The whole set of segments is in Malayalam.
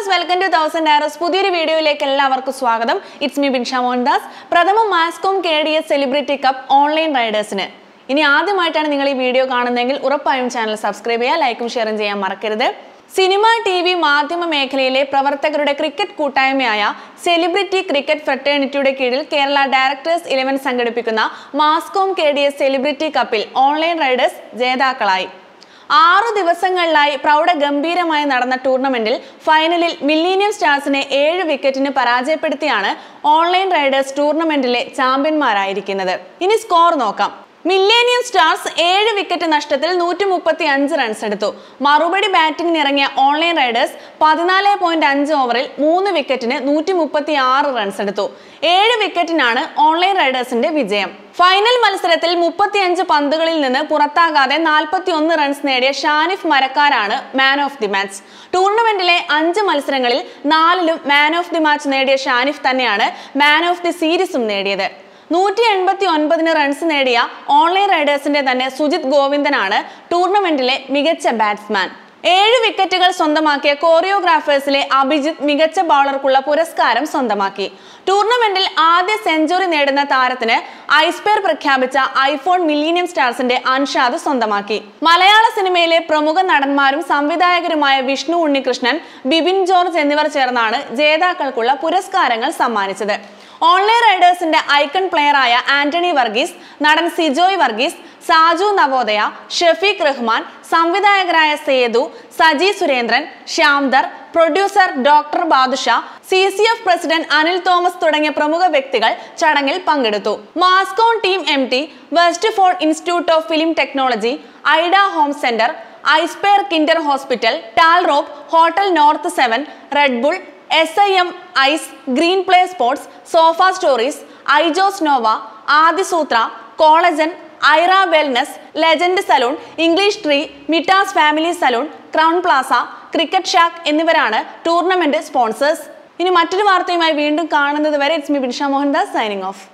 Viewers welcome to thousand arrows പുതിയൊരു വീഡിയോയിലേക്ക് എല്ലാവർക്കും സ്വാഗതം ഇറ്റ്സ് മീ ബിൻഷ മോഹൻദാസ് പ്രഥമ Mascom K D S celebrity cup online റൈഡേഴ്സിന് ഇനി ആദ്യമായിട്ടാണ് നിങ്ങൾ ഈ വീഡിയോ കാണുന്നതെങ്കിൽ ഉറപ്പായും ചാനൽ സബ്സ്ക്രൈബ് ചെയ്യുക ലൈക്കും ഷെയറും ചെയ്യാൻ മറക്കരുത് സിനിമ ടി വി മാധ്യമ മേഖലയിലെ പ്രവർത്തകരുടെ ക്രിക്കറ്റ് കൂട്ടായ്മയായ സെലിബ്രിറ്റി ക്രിക്കറ്റ് ഫ്രട്ടേണിറ്റിയുടെ കീഴിൽ കേരള ഡയറക്ടേഴ്സ് ഇലവൻ സംഘടിപ്പിക്കുന്ന Mascom K D S celebrity കപ്പിൽ ഓൺലൈൻ റൈഡേഴ്സ് ജേതാക്കളായി ആറു ദിവസങ്ങളിലായി പ്രൗഢഗംഭീരമായി നടന്ന ടൂർണമെന്റിൽ ഫൈനലിൽ മില്ലീനിയം സ്റ്റാർസിനെ ഏഴ് വിക്കറ്റിന് പരാജയപ്പെടുത്തിയാണ് ഓൺലൈൻ റൈഡേഴ്സ് ടൂർണമെന്റിലെ ചാമ്പ്യന്മാരായിരിക്കുന്നത് ഇനി സ്കോർ നോക്കാം മില്ലേനിയം സ്റ്റാർസ് ഏഴ് വിക്കറ്റ് നഷ്ടത്തിൽ നൂറ്റി മുപ്പത്തി അഞ്ച് റൺസ് എടുത്തു മറുപടി ബാറ്റിംഗിന് ഇറങ്ങിയ ഓൺലൈൻ റൈഡേഴ്സ് പതിനാല് പോയിന്റ് അഞ്ച് ഓവറിൽ മൂന്ന് വിക്കറ്റിന് നൂറ്റി മുപ്പത്തി ആറ് റൺസ് എടുത്തു ഏഴ് വിക്കറ്റിനാണ് ഓൺലൈൻ റൈഡേഴ്സിന്റെ വിജയം ഫൈനൽ മത്സരത്തിൽ മുപ്പത്തിയഞ്ച് പന്തുകളിൽ നിന്ന് പുറത്താകാതെ നാൽപ്പത്തി ഒന്ന് റൺസ് നേടിയ ഷാനിഫ് മരക്കാരാണ് മാൻ ഓഫ് ദി മാച്ച് ടൂർണമെന്റിലെ അഞ്ച് മത്സരങ്ങളിൽ നാലിലും മാൻ ഓഫ് ദി മാച്ച് നേടിയ ഷാനിഫ് തന്നെയാണ് മാൻ ഓഫ് ദി സീരീസും നേടിയത് നൂറ്റി എൺപത്തി ഒൻപതിന് റൺസ് നേടിയ ഓൺലൈൻ റൈഡേഴ്സിന്റെ തന്നെ സുജിത് ഗോവിന്ദനാണ് ടൂർണമെന്റിലെ മികച്ച ബാറ്റ്സ്മാൻ ഏഴ് വിക്കറ്റുകൾ സ്വന്തമാക്കിയ കോറിയോഗ്രാഫേഴ്സിലെ അഭിജിത്ത് മികച്ച ബൗളർക്കുള്ള പുരസ്കാരം സ്വന്തമാക്കി ടൂർണമെന്റിൽ ആദ്യ സെഞ്ചുറി നേടുന്ന താരത്തിന് ഐസ്പെയർ പ്രഖ്യാപിച്ച ഐഫോൺ മില്ലീനിയം സ്റ്റാർസിന്റെ അൻഷാദ് സ്വന്തമാക്കി മലയാള സിനിമയിലെ പ്രമുഖ നടന്മാരും സംവിധായകരുമായ വിഷ്ണു ഉണ്ണികൃഷ്ണൻ ബിബിൻ ജോർജ് എന്നിവർ ചേർന്നാണ് ജേതാക്കൾക്കുള്ള പുരസ്കാരങ്ങൾ സമ്മാനിച്ചത് ഓൺലൈൻ റൈഡേഴ്സിന്റെ ഐക്കൺ പ്ലെയറായ ആന്റണി വർഗീസ് നടൻ സിജോയ് വർഗീസ് സാജു നവോദയ ഷഫീഖ് റഹ്മാൻ സംവിധായകരായ Sethu Saji Surendran Shyamdhar producer doctor Badusha C C F president Anil Thomas തുടങ്ങിയ പ്രമുഖ വ്യക്തികൾ ചടങ്ങിൽ പങ്കെടുത്തു Mascom team M T West Ford Institute of Film Technology Aida home centre ഐസ്പെയർ കിൻഡർ ഹോസ്പിറ്റൽ ടാൽ റോപ്പ് hotel north seven red bull S I M ice green play sports sofa stories ഐജോസ് nova Adisutra collagen Aira wellness legend salon English tree മിറ്റാസ് family salon crown plaza cricket shack എന്നിവരാണ് ടൂർണമെന്റ് സ്പോൺസേഴ്സ് ഇനി മറ്റൊരു വാർത്തയുമായി വീണ്ടും കാണുന്നത് വരെ it's me Binsha Mohandas signing off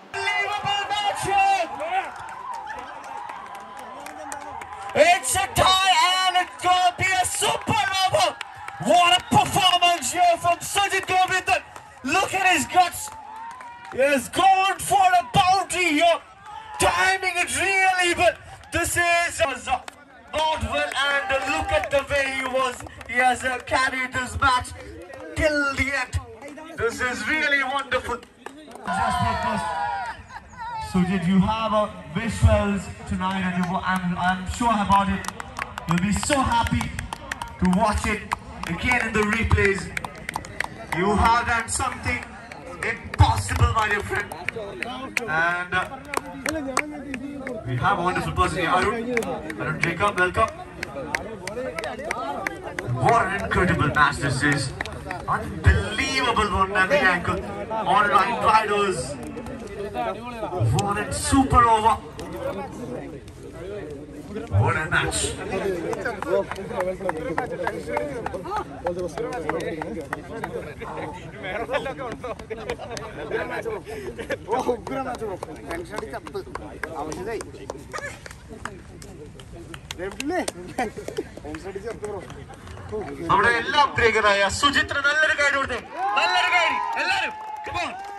It's a tie and it's going to be a supernova. What a performance here from Sujit Govindan. Look at his guts. He is going for a boundary here. Timing it really well. This is was, uh, not well and uh, look at the way he was. He has uh, carried this match till the end. This is really wonderful. Just because Sujit, you have a visuals tonight, and you, I'm, I'm sure about it. You'll be so happy to watch it again in the replays. You have done something impossible, my dear friend. And uh, we have a wonderful person here, Arun. Arun Jacob, welcome. What an incredible match this is. Unbelievable on every angle. All right, riders. What a super over. What a match. നമ്മുടെ എല്ലാം പ്രിയകരായ സുചിത്ര നല്ലൊരു കാര്യം കൊടുത്തേ നല്ലൊരു കാര്യം എല്ലാരും Come on.